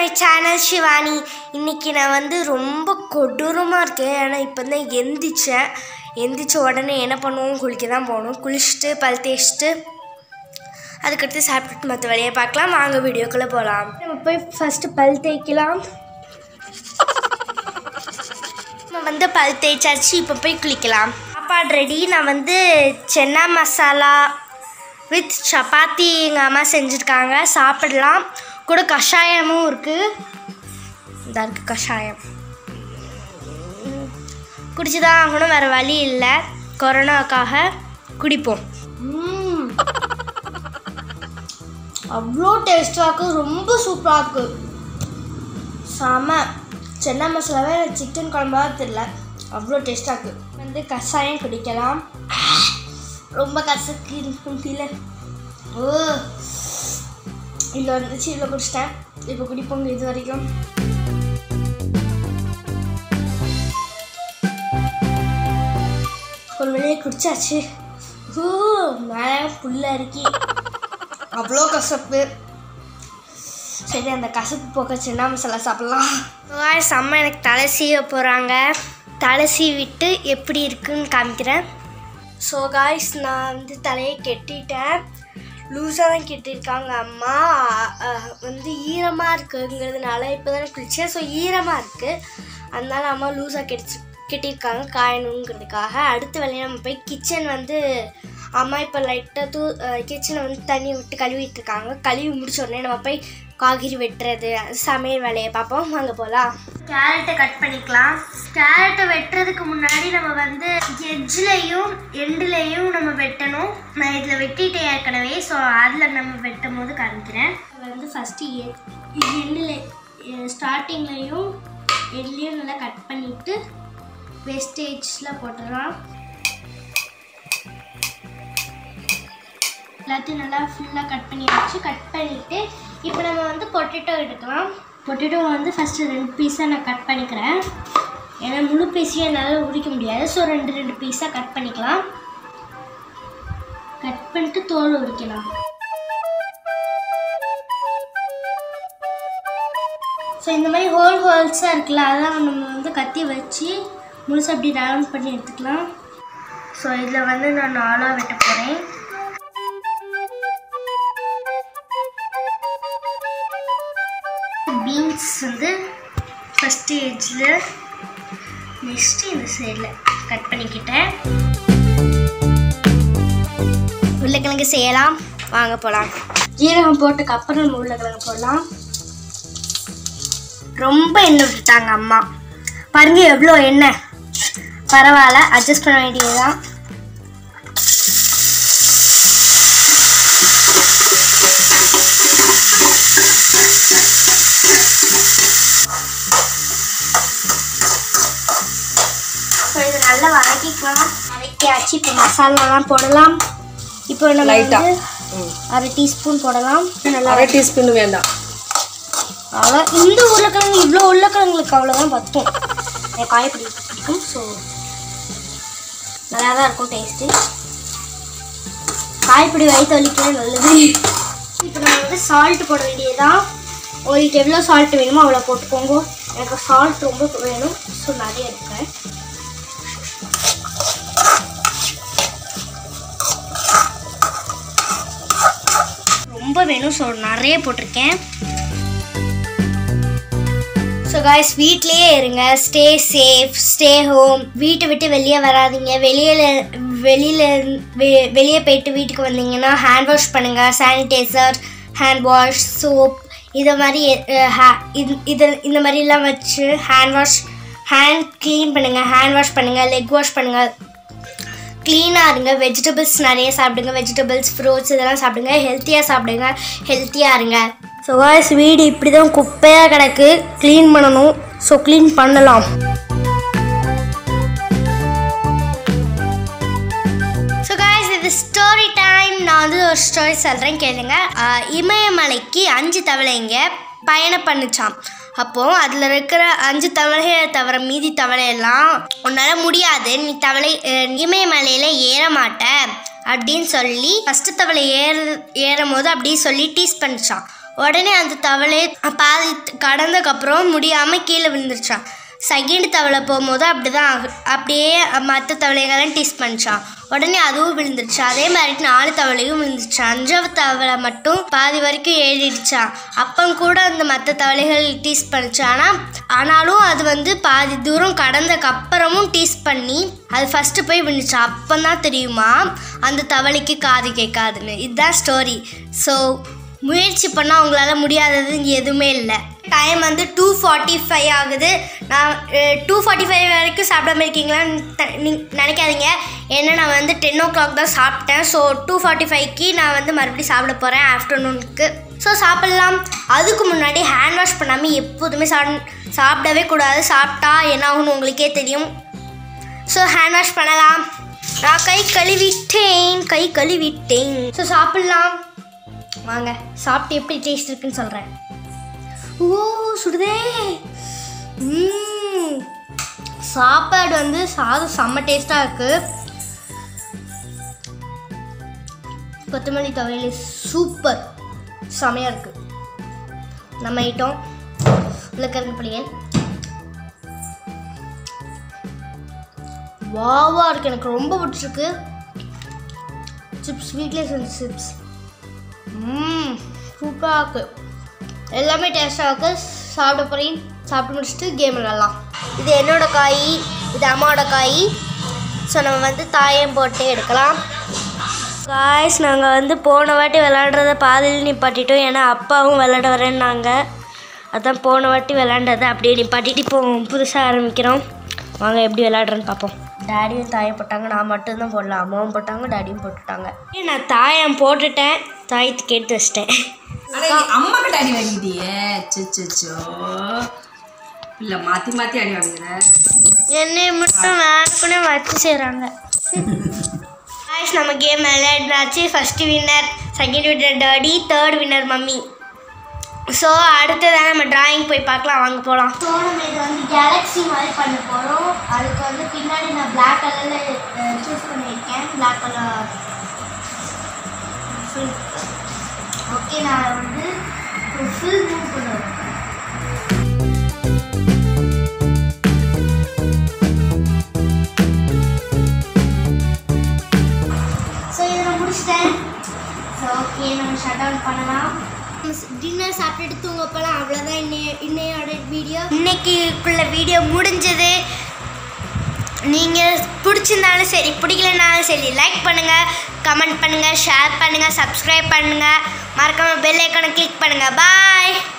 My channel Shivani இன்னைக்கு நான் வந்து ரொம்ப கொடூரமாக இருக்கேன் ஏன்னா இப்போ தான் எந்திரிச்சேன் எந்திரிச்ச உடனே என்ன பண்ணுவோம் குளிக்க தான் போகணும் குளிச்சுட்டு பல் தேய்ச்சிட்டு அதுக்கடுத்து சாப்பிட்டுட்டு மற்ற வேலையை பார்க்கலாம் வாங்க வீடியோக்குள்ளே போகலாம் நம்ம போய் ஃபஸ்ட்டு பல் தேய்க்கலாம் நம்ம வந்து பல் தேய்ச்சாச்சு இப்போ போய் குளிக்கலாம் சாப்பாடு ரெடி நான் வந்து சென்னா மசாலா வித் சப்பாத்தி எங்கள் அம்மா செஞ்சுருக்காங்க சாப்பிடலாம் கூட கஷாயமும் இருக்குது இந்த இருக்குது கஷாயம் குடிச்சு தான் ஆகணும் வேறு வழி இல்லை கொரோனாக்காக குடிப்போம் அவ்வளோ டேஸ்ட்டாக இருக்குது ரொம்ப சூப்பராக இருக்குது செம சென்னா மசாலாவே சிக்கன் குழம்பா தெரியல அவ்வளோ டேஸ்ட்டாக இருக்குது வந்து கஷாயம் குடிக்கலாம் ரொம்ப கசக்கு முடியல ஓ இதில் வந்துச்சு இதில் குடிச்சிட்டேன் இப்போ குடிப்போங்க இது வரைக்கும் ஒரு வழியாக குடிச்சாச்சு ஓ மேலே புல்ல இருக்கி அவ்வளோ கசப்பு சரி அந்த கசப்பு போக்க சின்ன மசாலா சாப்பிட்லாம் வாய்ஸ் அம்மா எனக்கு தலை சீவ போகிறாங்க தலை சீவிட்டு எப்படி இருக்குன்னு காமிக்கிறேன் ஸோ காய்ஸ் நான் வந்து தலையை கெட்டிட்டேன் லூஸாக தான் கெட்டியிருக்காங்க அம்மா அஹ், வந்து ஈரமாக இருக்குங்கிறதுனால இப்போ தானே குளிச்சேன் ஸோ ஈரமாக இருக்குது அதனால அம்மா லூஸாக கெடிச்சு கெட்டியிருக்காங்க காயணுங்கிறதுக்காக அடுத்த வேலையை நம்ம போய் கிச்சன் வந்து அம்மா இப்போ லைட்டாக தூ கிச்சனை வந்து தண்ணி விட்டு கழுவிட்டு இருக்காங்க கழுவி முடிச்ச உடனே நம்ம போய் காய்கறி வெட்டுறது சமையல் வேலையை பார்ப்போம் வாங்க போகலாம் கேரட்டை கட் பண்ணிக்கலாம் கேரட்டை வெட்டுறதுக்கு முன்னாடி நம்ம வந்து எட்ஜ்லேயும் எண்டுலேயும் நம்ம வெட்டணும் நான் இதில் வெட்டிட்டேன் ஏற்கனவே ஸோ அதில் நம்ம வெட்டும் போது காமிக்கிறேன் வந்து ஃபஸ்ட்டு எண்டில் ஸ்டார்டிங்லேயும் எண்ட்லேயும் நல்லா கட் பண்ணிவிட்டு வெஸ்டேஜில் போட்டுடலாம் எல்லாத்தையும் நல்லா ஃபுல்லாக கட் பண்ணி வச்சு கட் பண்ணிவிட்டு இப்போ நம்ம வந்து பொட்டேட்டோ எடுக்கலாம் பொட்டேட்டோ வந்து ஃபஸ்ட்டு ரெண்டு பீஸாக நான் கட் பண்ணிக்கிறேன் ஏன்னா முழு பீஸையும் என்னால் உரிக்க முடியாது ஸோ ரெண்டு ரெண்டு பீஸாக கட் பண்ணிக்கலாம் கட் பண்ணிட்டு தோல் உரிக்கலாம் ஸோ இந்த மாதிரி ஹோல் ஹோல்ஸாக இருக்குல்ல அதான் நம்ம வந்து கத்தி வச்சு முழுசாக அப்படி ரவுண்ட் பண்ணி எடுத்துக்கலாம் ஸோ இதில் வந்து நான் நாலாக வெட்ட போகிறேன் பீன்ஸ் வந்து ஃபஸ்ட்டு எட்ஜில் நெக்ஸ்ட்டு இந்த சைடில் கட் பண்ணிக்கிட்டேன் உருளைக்கிழங்கு செய்யலாம் வாங்க போகலாம் ஜீரகம் போட்டுக்கு அப்புறம் நம்ம உருளைக்கிழங்கு போடலாம் ரொம்ப எண்ணெய் விட்டுட்டாங்க அம்மா பாருங்க எவ்வளோ எண்ணெய் பரவாயில்ல அட்ஜஸ்ட் பண்ண வேண்டியதுதான் ஸோ இது நல்லா வதக்கிக்கலாம் வதக்கியாச்சு இப்போ மசாலாலாம் போடலாம் இப்போ நம்ம Light ஆ. வந்து அரை டீஸ்பூன் போடலாம் நல்லா அரை டீஸ்பூன் வேண்டாம் அவ்வளோ இந்த உருளைக்கிழங்கு இவ்வளோ உருளைக்கிழங்குக்கு அவ்வளோதான் பத்தும் எனக்கு காயப்படி பிடிக்கும் ஸோ நல்லா தான் இருக்கும் டேஸ்ட்டு காய்ப்பிடி வயிற்று வலிக்கவே நல்லது இப்போ நம்ம வந்து சால்ட் போட வேண்டியதுதான் உங்களுக்கு எவ்வளோ சால்ட் வேணுமோ அவ்வளோ போட்டுக்கோங்க எனக்கு சால்ட் ரொம்ப வேணும் ஸோ நிறைய இருக்கேன் ரொம்ப வேணும் ஸோ நிறைய போட்டிருக்கேன் ஸோ காய்ஸ் வீட்லேயே இருங்க ஸ்டே சேஃப் ஸ்டே ஹோம் வீட்டை விட்டு வெளியே வராதீங்க வெளியில் வெளியில் வெ- வெளியே போயிட்டு வீட்டுக்கு வந்தீங்கன்னா ஹேண்ட் வாஷ் பண்ணுங்கள் சானிடைசர் ஹேண்ட் வாஷ் சோப் இதை மாதிரி அஹ், ha- இது இது இந்த மாதிரிலாம் வச்சு ஹேண்ட் வாஷ் ஹேண்ட் க்ளீன் பண்ணுங்கள் ஹேண்ட் வாஷ் பண்ணுங்கள் லெக் வாஷ் பண்ணுங்கள் க்ளீனாக இருங்க வெஜிடபிள்ஸ் நிறைய சாப்பிடுங்க வெஜிடபிள்ஸ் ஃப்ரூட்ஸ் இதெல்லாம் சாப்பிடுங்க ஹெல்த்தியாக சாப்பிடுங்க ஹெல்த்தியாக இருங்க ஸோ வாய்ஸ் வீடு இப்படி தான் குப்பையாக கிடக்கு க்ளீன் பண்ணணும் ஸோ க்ளீன் பண்ணலாம் ஸோ காய்ஸ் இது ஸ்டோரி டைம் நான் வந்து ஒரு ஸ்டோரி சொல்கிறேன் கேளுங்க ஆஹ் இமயமலைக்கு அஞ்சு தவளைங்க பயணம் பண்ணுச்சாம் அப்போது அதில் இருக்கிற அஞ்சு தவளையை தவிர மீதி தவளையெல்லாம் உன்னால் முடியாது நீ தவளை அஹ், இமயமலையில் ஏற மாட்ட அப்படின்னு சொல்லி ஃபஸ்ட்டு தவளை ஏற ஏறும் போது அப்படியே சொல்லி டீஸ் பண்ணிச்சான் உடனே அந்த தவளை பாதி கடந்தக்கப்புறம் முடியாமல் கீழே விழுந்துருச்சான் செகண்ட் தவளை போகும்போது அப்படி தான் அப்படியே மற்ற தவளைகள்லாம் டீஸ் பண்ணிச்சான் உடனே அதுவும் விழுந்துருச்சு அதே மாதிரி நாலு தவளையும் விழுந்துச்சு அஞ்சாவது தவளை மட்டும் பாதி வரைக்கும் ஏறிடுச்சான் அப்பம் கூட அந்த மற்ற தவளைகள் டீஸ் பண்ணிச்சு ஆனால் ஆனாலும் அது வந்து பாதி தூரம் கடந்தக்கு அப்புறமும் டீஸ் பண்ணி அது ஃபஸ்ட்டு போய் விழுந்துச்சு அப்போ தான் தெரியுமா அந்த தவளைக்கு காது கேட்காதுன்னு இதுதான் ஸ்டோரி ஸோ முயற்சி பண்ணால் அவங்களால முடியாதது எதுவுமே இல்லை டைம் வந்து டூ ஃபார்ட்டி ஃபைவ் ஆகுது நான் டூ ஃபார்ட்டி ஃபைவ் வரைக்கும் சாப்பிடாம இருக்கீங்களான்னு த- நீ நினைக்காதீங்க ஏன்னா நான் வந்து டென் ஓ கிளாக் தான் சாப்பிட்டேன் ஸோ டூ ஃபார்ட்டி ஃபைவ்க்கு நான் வந்து மறுபடியும் சாப்பிட போகிறேன் ஆஃப்டர்நூனுக்கு ஸோ சாப்பிட்லாம் அதுக்கு முன்னாடி ஹேண்ட் வாஷ் பண்ணாமல் எப்போதுமே சாப் சாப்பிடவே கூடாது சாப்பிட்டா என்ன ஆகும்னு உங்களுக்கே தெரியும் ஸோ ஹேண்ட் வாஷ் பண்ணலாம் நான் கை கழுவிட்டேன் கை கழுவிட்டேன் ஸோ சாப்பிட்லாம் வாங்க சாப்பிட்டு எப்படி டேஸ்ட் இருக்குன்னு சொல்கிறேன் ஓ சுடுதே ம் சாப்பாடு வந்து சாதம் செம்ம டேஸ்ட்டாக இருக்குது கொத்தமல்லி துவையல் சூப்பர் செமையாக இருக்குது நம்ம ஐட்டம் உருளைக்கிழங்கு பொரியல் வாவா இருக்கு எனக்கு ரொம்ப பிடிச்சிருக்கு சிப்ஸ் வீட்லேயே செஞ்ச சிப்ஸ் ம் சூப்பராக இருக்கு எல்லாமே டேஸ்ட்டாக இருக்கு சாப்பிட போகிறேன் சாப்பிட்டு முடிச்சுட்டு கேம் விளாட்லாம் இது என்னோட காய் இது அம்மாவோட காய் ஸோ நம்ம வந்து தாயம் போட்டு எடுக்கலாம் காய்ஸ் நாங்கள் வந்து போன வாட்டி விளாடுறத பாதியில் நிப்பாட்டிட்டோம் ஏன்னா அப்பாவும் விளாட வரேன்னாங்க அதான் போன வாட்டி விளாண்டதை அப்படியே நிப்பாட்டிட்டு இப்போ புதுசாக ஆரம்பிக்கிறோம் வாங்க எப்படி விளாடுறேன்னு பார்ப்போம் டேடியும் தாயம் போட்டாங்க நான் மட்டும்தான் போடல அம்மாவும் போட்டாங்க டேடியும் போட்டுட்டாங்க ஏய், நான் தாயம் போட்டுட்டேன் தாயத்துக்கு எடுத்து வச்சிட்டேன் அட நீ அம்மாக்கு அடி வாங்கிட்டியே சச்சோ இல்ல மாத்தி மாத்தி அடி வாங்குற என்னை மட்டும் வேணுக்குனே வச்சு செய்கிறாங்க காய்ஸ் நம்ம கேம் விளையாடினாச்சு first winner second winner daddy third winner mummy so அடுத்ததான் நம்ம டிராயிங் போய் பார்க்கலாம் வாங்க போகலாம் ஸோ நம்ம இது வந்து கேலக்ஸி மாதிரி பண்ண போகிறோம் அதுக்கு வந்து பின்னாடி நான் பிளாக் கலரில் சூஸ் பண்ணியிருக்கேன் பிளாக் கலர் ஓகே நான் வந்து ஃபுல் மூவ் பண்ணுவேன் ஸோ இதை நான் முடிச்சிட்டேன் ஸோ ஓகே நம்ம ஷட் டவுன் பண்ணலாம் டின்னர் சாப்பிட்டுட்டு தூங்க போகலாம் அவ்வளோதான் இன்னைய இன்னையோட வீடியோ இன்னைக்குள்ள வீடியோ முடிஞ்சது நீங்கள் பிடிச்சிருந்தாலும் சரி பிடிக்கலனாலும் சரி லைக் பண்ணுங்கள் கமெண்ட் பண்ணுங்கள் ஷேர் பண்ணுங்கள் சப்ஸ்கிரைப் பண்ணுங்கள் மறக்காமல் பெல் ஐக்கானை கிளிக்